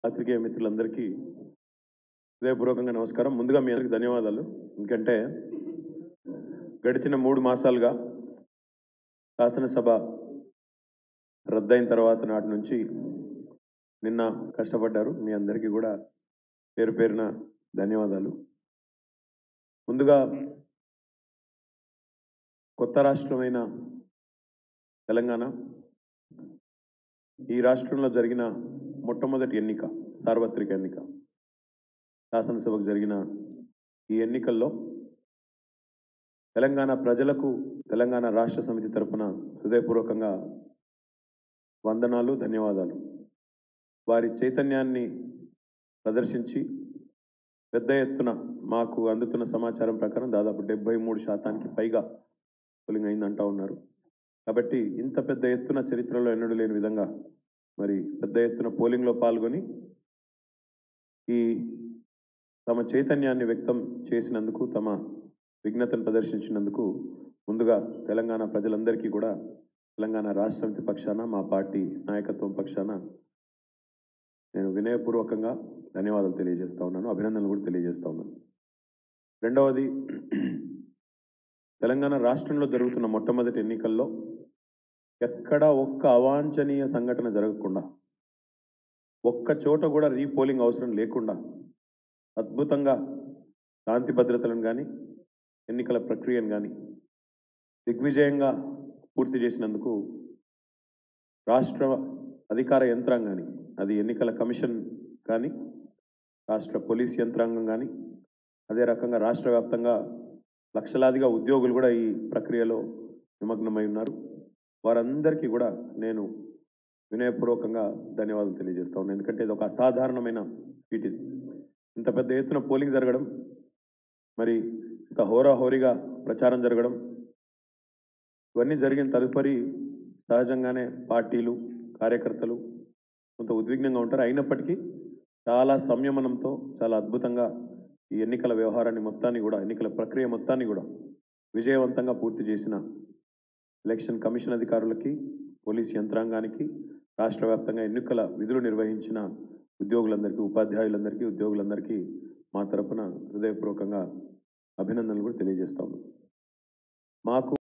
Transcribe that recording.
పాత్రికేయ మిత్రులందరికీ హృదయపూర్వకంగా నమస్కారం ముందుగా మీ అందరికీ ధన్యవాదాలు ఎందుకంటే గడిచిన మూడు మాసాలుగా శాసనసభ రద్దయిన తర్వాత నాటి నుంచి నిన్న కష్టపడ్డారు మీ అందరికీ కూడా పేరు పేరున ధన్యవాదాలు ముందుగా కొత్త రాష్ట్రమైన తెలంగాణ ఈ రాష్ట్రంలో జరిగిన మొట్టమొదటి ఎన్నిక సార్వత్రిక ఎన్నిక శాసనసభకు జరిగిన ఈ ఎన్నికల్లో తెలంగాణ ప్రజలకు తెలంగాణ రాష్ట్ర సమితి తరపున హృదయపూర్వకంగా వందనాలు ధన్యవాదాలు వారి చైతన్యాన్ని ప్రదర్శించి పెద్ద ఎత్తున మాకు అందుతున్న సమాచారం ప్రకారం దాదాపు డెబ్బై మూడు శాతానికి పైగా పోలింగ్ అయిందంటా ఉన్నారు కాబట్టి ఇంత పెద్ద ఎత్తున చరిత్రలో ఎన్నడూ లేని విధంగా మరి పెద్ద ఎత్తున పోలింగ్లో పాల్గొని ఈ తమ చైతన్యాన్ని వ్యక్తం చేసినందుకు తమ విఘ్నతను ప్రదర్శించినందుకు ముందుగా తెలంగాణ ప్రజలందరికీ కూడా తెలంగాణ రాష్ట్ర సమితి పక్షాన మా పార్టీ నాయకత్వం పక్షాన నేను వినయపూర్వకంగా ధన్యవాదాలు తెలియజేస్తా ఉన్నాను అభినందనలు కూడా తెలియజేస్తా ఉన్నాను రెండవది తెలంగాణ రాష్ట్రంలో జరుగుతున్న మొట్టమొదటి ఎన్నికల్లో ఎక్కడ ఒక్క అవాంఛనీయ సంఘటన జరగకుండా ఒక్క చోట కూడా రీపోలింగ్ అవసరం లేకుండా అద్భుతంగా శాంతి భద్రతలను కానీ ఎన్నికల ప్రక్రియను కానీ దిగ్విజయంగా పూర్తి చేసినందుకు రాష్ట్ర అధికార యంత్రాంగాన్ని అది ఎన్నికల కమిషన్ కానీ రాష్ట్ర పోలీస్ యంత్రాంగం కానీ అదే రకంగా రాష్ట్ర వ్యాప్తంగా లక్షలాదిగా ఉద్యోగులు కూడా ఈ ప్రక్రియలో నిమగ్నమై ఉన్నారు వారందరికీ కూడా నేను వినయపూర్వకంగా ధన్యవాదాలు తెలియజేస్తా ఉన్నాను ఎందుకంటే ఇది ఒక అసాధారణమైన ఫీట్ ఇది ఇంత పెద్ద ఎత్తున పోలింగ్ జరగడం మరి ఇంత హోరాహోరీగా ప్రచారం జరగడం ఇవన్నీ జరిగిన తదుపరి సహజంగానే పార్టీలు కార్యకర్తలు కొంత ఉద్విగ్నంగా ఉంటారు అయినప్పటికీ చాలా సంయమనంతో చాలా అద్భుతంగా ఈ ఎన్నికల వ్యవహారాన్ని మొత్తాన్ని కూడా ఎన్నికల ప్రక్రియ మొత్తాన్ని కూడా విజయవంతంగా పూర్తి చేసిన ఎలక్షన్ కమిషన్ అధికారులకి పోలీస్ యంత్రాంగానికి రాష్ట్ర వ్యాప్తంగా ఎన్నికల విధులు నిర్వహించిన ఉద్యోగులందరికీ ఉపాధ్యాయులందరికీ ఉద్యోగులందరికీ మా తరపున హృదయపూర్వకంగా అభినందనలు కూడా తెలియజేస్తా ఉన్నాం మాకు